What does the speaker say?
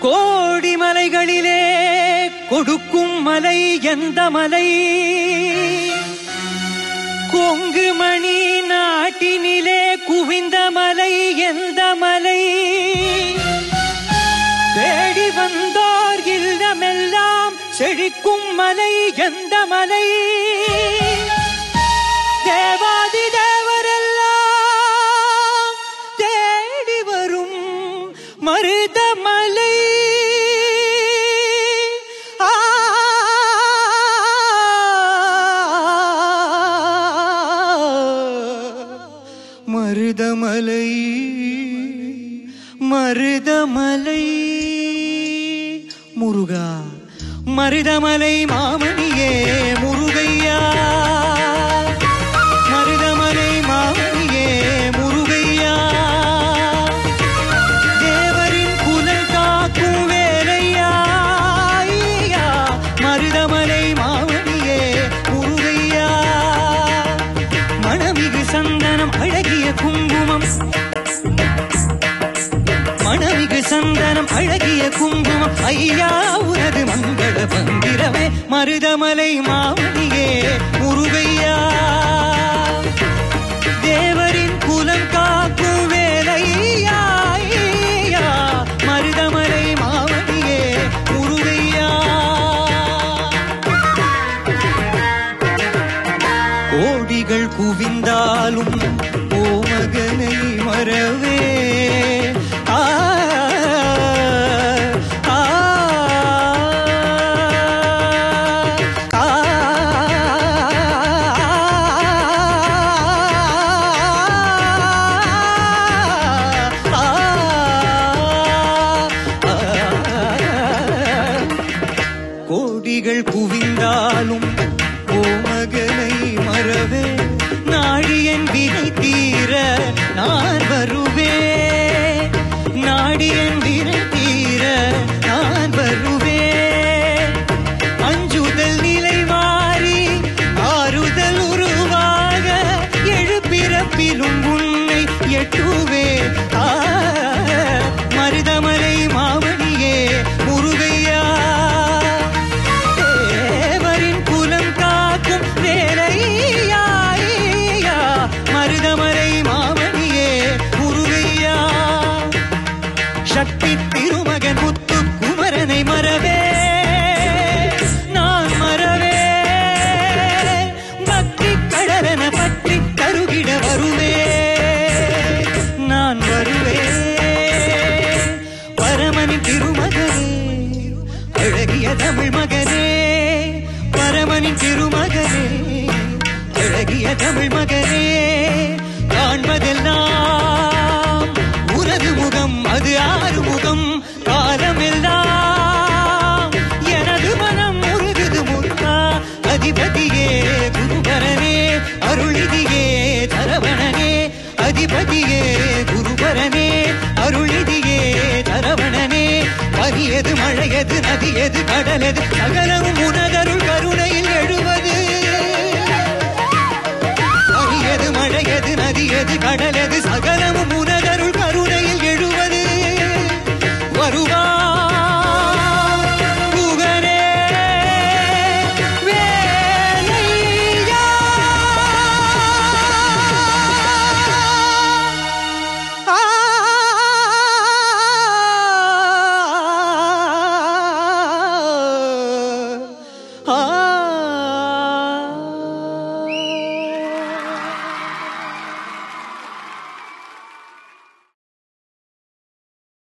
கோடி மலைகளிலே கொடுக்கும் மலை எந்த மலை கொங்கு மணி நாட்டினிலே குவிந்த மலை எந்த மலை தேடி வந்தோர் இல்லமெல்லாம் செழிக்கும் மலை எந்த மலை தேவாதி தேவரெல்லாம் தேடி வரும் மருதமலை ஆ மருதமலை மருதமலை முருகா மருதமலை மாமணியே முருகையா மருதமலை மாமணியே முருகையா தேவரின் குலன் காக்கும் வேலையா ஐயா, மருதமலை மாமணியே முருகையா மணமிகு சந்தனம் அழகிய குங்குமம் மணமிகு சந்தனம் அழகிய குங்குமம் ஐயா உனது மங்கள மந்திரமே மருதமலை மாமணியே முருகையா தேவரின் குலம் காக்கும் வேலையா ஐயா, மருதமலை மாமணியே முருகையா கோடிகள் குவிந்தாலும் ஓமகனை மறவே ஆ, ஆ, ஆ, கோடிகள் குவிந்தாலும் ஓமகனை மறவே நாடியன் வினை தீர நான் வருவேன் நாடியன் வினை தீர நான் வருவேன் அஞ்சுதல் நிலை மாறி ஆறுதல் உருவாக எழுப்பிறப்பிலும் உன்னை எட்டுவே ஆ, மருதமலை மாமணியே முருகையா தேவரின் குலம் காக்கும் வேலையா ஐயா, மருதமலை மாமணியே முருகையா சக்தி திருமகன் முத்து குமரனை மறவே நான் மறவே பக்தி கடலன பற்றி கருகிட வருவே நான் வருவேன் பரமனின் திருமகனே அழகிய தமிழ் மகனே பரமனின் திருமகனே அழகிய தமிழ் மகனே காண்பதெல்லாம் உனது முகம் அது ஆறு முகம் காலமெல்லாம் எனது மனம் முருகுது முருகா அதிபதியே குருபரனே அருளிதியே தரவணனே அதிபதியே குருபரனே அருளிதியே தரவணனே பனியது மழையது நதியது கடலது சகலமும் உனதருள் கருணையில் எழுவது பனியது மழையது நதியது கடலது சகல